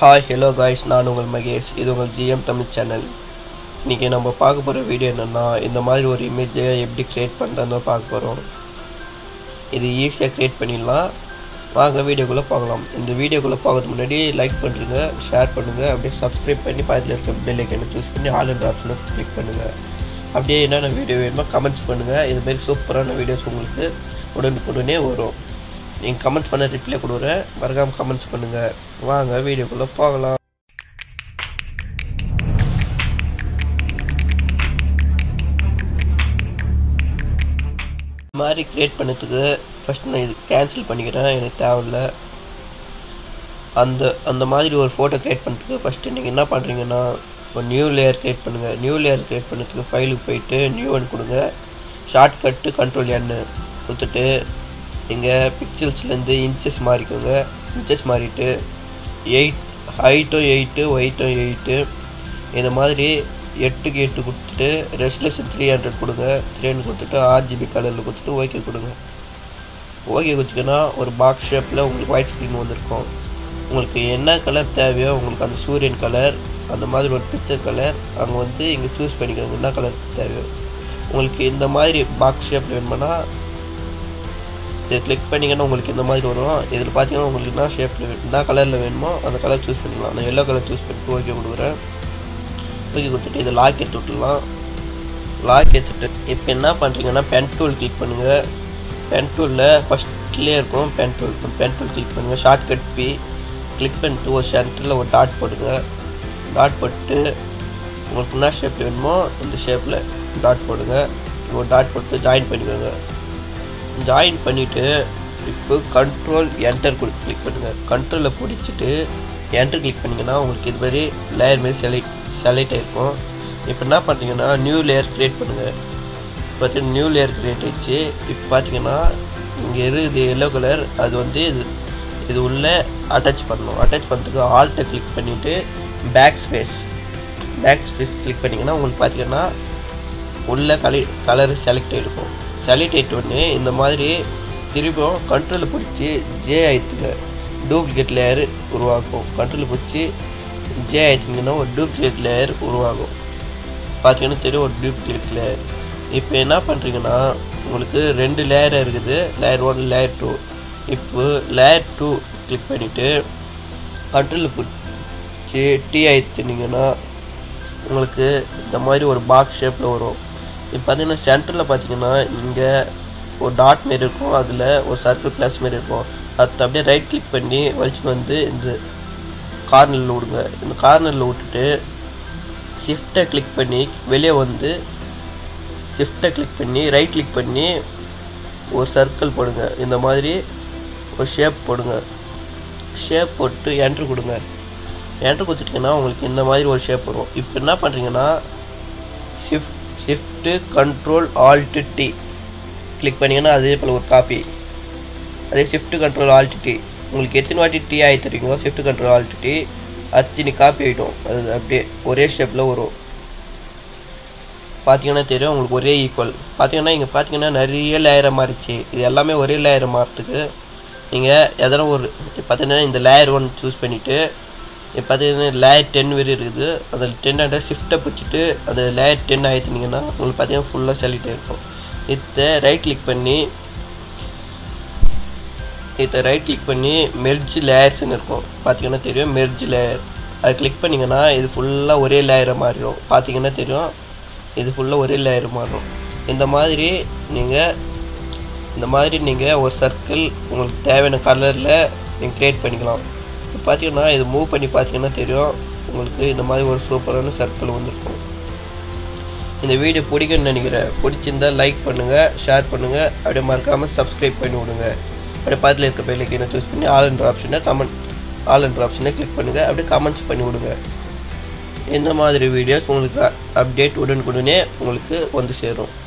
hi hello guys நான் உங்கள் மகேஷ் இது உங்கள் ஜிஎம் தமிழ் சேனல் இன்றைக்கி நம்ம பார்க்க போகிற வீடியோ என்னென்னா இந்த மாதிரி ஒரு இமேஜை எப்படி க்ரியேட் பண்ணுறதுன்னு பார்க்க போகிறோம் இது ஈஸியாக க்ரியேட் பண்ணிடலாம் வாங்க வீடியோக்குள்ளே பார்க்கலாம் இந்த வீடியோக்குள்ளே பார்க்கறதுக்கு முன்னாடி லைக் பண்ணுறங்க ஷேர் பண்ணுங்கள் அப்படியே சப்ஸ்கிரைப் பண்ணி பக்கத்தில் இருக்க பெல் ஐக்கனை சூஸ் பண்ணி ஆல் அண்ட் ஆப்ஷனை கிளிக் பண்ணுங்கள் அப்படியே என்னென்ன வீடியோ வேணுமோ கமெண்ட்ஸ் பண்ணுங்கள் இதுமாரி சூப்பரான வீடியோஸ் உங்களுக்கு உடனுக்குடனே வரும் நீங்கள் கமெண்ட்ஸ் பண்ண ரிப்ளை கொடுக்குறேன் மறக்காமல் கமெண்ட்ஸ் பண்ணுங்கள் வாங்க வீடியோக்குள்ளே போகலாம் இந்த மாதிரி க்ரியேட் பண்ணதுக்கு ஃபஸ்ட் நான் இது கேன்சல் பண்ணிக்கிறேன் எனக்கு தேவையில்ல அந்த அந்த மாதிரி ஒரு ஃபோட்டோ க்ரியேட் பண்ணுறதுக்கு ஃபஸ்ட்டு நீங்கள் என்ன பண்ணுறீங்கன்னா ஒரு நியூ லேயர் க்ரியேட் பண்ணுங்கள் நியூ லேயர் க்ரியேட் பண்ணுறதுக்கு ஃபைலுக்கு போயிட்டு நியூ ஒன் கொடுங்க ஷார்ட்கட்டு கண்ட்ரோல் என்னு கொடுத்துட்டு நீங்கள் பிக்சல்ஸ்லேருந்து இன்ச்சஸ் மாறிக்கோங்க இன்ச்சஸ் மாறிட்டு எயிட் ஹைட்டும் எயிட்டு ஒயிட்டும் எயிட்டு இந்த மாதிரி எட்டுக்கு எட்டு கொடுத்துட்டு ரெஸ்ட்லெஷன் த்ரீ ஹண்ட்ரட் கொடுங்க த்ரீ ஹண்ட்ரட் கொடுத்துட்டு ஆர்ஜிபி கலரில் கொடுத்துட்டு ஓகே கொடுங்க ஓகே கொடுத்தீங்கன்னா ஒரு பாக்ஸ் ஷேப்பில் உங்களுக்கு ஒயிட் ஸ்க்ரீன் வந்திருக்கும் உங்களுக்கு என்ன கலர் தேவையோ உங்களுக்கு அந்த சூரியன் கலர் அந்த மாதிரி ஒரு பிக்சர் கலர் அங்கே வந்து இங்கே சூஸ் பண்ணிக்கோங்க என்ன கலர் தேவையோ உங்களுக்கு இந்த மாதிரி பாக்ஸ் ஷேப்பில் வேணுமானா இதை கிளிக் பண்ணிங்கன்னா உங்களுக்கு இந்த மாதிரி வரும் இதில் பார்த்தீங்கன்னா உங்களுக்கு என்ன ஷேப்பில் என்ன கலரில் வேணுமோ அந்த கலர் சூஸ் பண்ணிக்கலாம் நான் எல்லோ கலர் சூஸ் பண்ணிட்டு ஓகே கொடுக்குறேன் ஓகே கொடுத்துட்டு இதை லாக் எடுத்து விட்டுலாம் லாக் எடுத்துட்டு இப்போ என்ன பண்ணுறீங்கன்னா பென் டூல் கிளிக் பண்ணுங்கள் பென் டூலில் ஃபஸ்ட்லேயே இருக்கும் pen tool pen tool click பண்ணுங்கள் ஷார்ட்கட் பி கிளிக் பண்ணிட்டு ஒரு சென்டரில் ஒரு டாட் போடுங்க டாட் போட்டு உங்களுக்கு என்ன ஷேப் வேணுமோ இந்த ஷேப்பில் டாட் போடுங்க ஒரு டாட் போட்டு ஜாயின் பண்ணிக்கோங்க ஜாயின் பண்ணிவிட்டு இப்போ கண்ட்ரோல் என்டர் கிளிக் பண்ணுங்கள் கண்ட்ரோலில் பிடிச்சிட்டு என்டர் கிளிக் பண்ணிங்கன்னா உங்களுக்கு இது மாதிரி லேயர் மாரி செலக்ட் செலக்ட் ஆகிருக்கும் இப்போ என்ன பண்ணுறீங்கன்னா நியூ லேயர் க்ரியேட் பண்ணுங்கள் பார்த்தீங்கன்னா நியூ லேயர் க்ரியேட் ஆயிடுச்சு இப்போ பார்த்தீங்கன்னா இங்கே இருக்குது எல்லோ கலர் அது வந்து இது இது உள்ளே அட்டாச் பண்ணணும் அட்டாச் பண்ணுறதுக்கு ஆல்ட்டை கிளிக் பண்ணிவிட்டு backspace backspace click பண்ணிங்கன்னா உங்களுக்கு பார்த்தீங்கன்னா உள்ள கலி கலர் செலக்ட் ஆகிருக்கும் செலக்ட் ஆகிட்ட உடனே இந்த மாதிரி திரும்பியும் கண்ட்ரோலில் பிடிச்சி ஜே ஆயிடுத்துங்க டூப்ளிகேட் லேயர் உருவாக்கும் கண்ட்ரோலில் பிடிச்சி ஜே ஆயிடுச்சிங்கன்னா ஒரு டூப்ளிகேட் லேயர் உருவாகும் பார்த்தீங்கன்னா தெரியும் ஒரு டூப்ளிகேட் லேயர் இப்போ என்ன பண்ணுறீங்கன்னா உங்களுக்கு ரெண்டு லேயர் இருக்குது லேயர் ஒன் லேயர் டூ இப்போ லேயர் டூ கிளிக் பண்ணிவிட்டு கண்ட்ரோலில் பிடிச்சி டீ ஆயிடுச்சுனீங்கன்னா உங்களுக்கு இந்த மாதிரி ஒரு பாக்ஸ் ஷேப்பில் வரும் இப்போ பார்த்தீங்கன்னா சென்டரில் பார்த்தீங்கன்னா இங்கே ஒரு டாட் மாரி இருக்கும் அதில் ஒரு சர்க்கிள் ப்ளஸ் மாரி இருக்கும் அது அப்படியே ரைட் கிளிக் பண்ணி வலிச்சுன்னு வந்து இந்த கார்னரில் விடுங்க இந்த கார்னரில் விட்டுட்டு ஷிஃப்ட்டை கிளிக் பண்ணி வெளியே வந்து ஷிஃப்ட்டை கிளிக் பண்ணி ரைட் கிளிக் பண்ணி ஒரு சர்க்கிள் போடுங்க இந்த மாதிரி ஒரு ஷேப் போடுங்க ஷேப் போட்டு என்ட்ரு கொடுங்க என்ட்ரு கொடுத்துட்டிங்கன்னா உங்களுக்கு இந்த மாதிரி ஒரு ஷேப் வரும் இப்போ என்ன பண்ணுறீங்கன்னா shift shift control alt T click பண்ணிங்கன்னா அதே போல் ஒரு காப்பி அதே ஷிஃப்ட்டு கண்ட்ரோல் ஆல்ட்டு டி உங்களுக்கு எத்தனை வாட்டி டீ ஆகி தருவீங்களோ ஷிஃப்ட் கண்ட்ரோல் ஆல்ட்டு டி அத்தனை காப்பி ஆகிடும் அது அப்படியே ஒரே ஷேப்பில் வரும் பார்த்தீங்கன்னா தெரியும் உங்களுக்கு ஒரே ஈக்குவல் பார்த்தீங்கன்னா இங்கே பார்த்தீங்கன்னா நிறைய லேயரை மாறிச்சு இது எல்லாமே ஒரே லேயரை மாறத்துக்கு நீங்கள் எதனா ஒரு பார்த்தீங்கன்னா இந்த லேயர் ஒன் சூஸ் பண்ணிவிட்டு இப்போ பார்த்தீங்கன்னா லேயர் டென் வரை இருக்குது அதில் டென் ஹண்ட்ரட் ஷிஃப்ட்டை பிடிச்சிட்டு அந்த லேயர் டென் ஆயிடுச்சுனீங்கன்னா உங்களுக்கு பார்த்தீங்கன்னா ஃபுல்லாக செலக்ட் ஆகிருக்கும் இதை ரைட் கிளிக் பண்ணி இதை ரைட் கிளிக் பண்ணி மெர்ஜ் லேயர்ஸ்னு இருக்கும் பார்த்தீங்கன்னா தெரியும் மெர்ஜ் லேயர் அதை கிளிக் பண்ணிங்கன்னா இது ஃபுல்லாக ஒரே லேயரை மாறிடும் பார்த்தீங்கன்னா தெரியும் இது ஃபுல்லாக ஒரே லேயர் மாறும் இந்த மாதிரி நீங்கள் இந்த மாதிரி நீங்கள் ஒரு சர்க்கிள் உங்களுக்கு தேவையான கலரில் நீங்கள் க்ரியேட் பண்ணிக்கலாம் இப்போ பார்த்தீங்கன்னா இது மூவ் பண்ணி பார்த்தீங்கன்னா தெரியும் உங்களுக்கு இந்த மாதிரி ஒரு சூப்பரான சர்க்கிள் வந்திருக்கும் இந்த வீடியோ பிடிக்கும்னு நினைக்கிறேன் பிடிச்சிருந்தா லைக் பண்ணுங்கள் ஷேர் பண்ணுங்கள் அப்படியே மறக்காமல் சப்ஸ்கிரைப் பண்ணி விடுங்க அப்படியே பக்கத்தில் இருக்க பெல்லைக்கனை சூஸ் பண்ணி ஆல் என்ற ஆப்ஷனை கமெண்ட் ஆல் என்ற ஆப்ஷனை கிளிக் பண்ணுங்கள் அப்படியே கமெண்ட்ஸ் பண்ணி விடுங்க இந்த மாதிரி வீடியோஸ் உங்களுக்கு அப்டேட் உடனுக்குடனே உங்களுக்கு வந்து சேரும்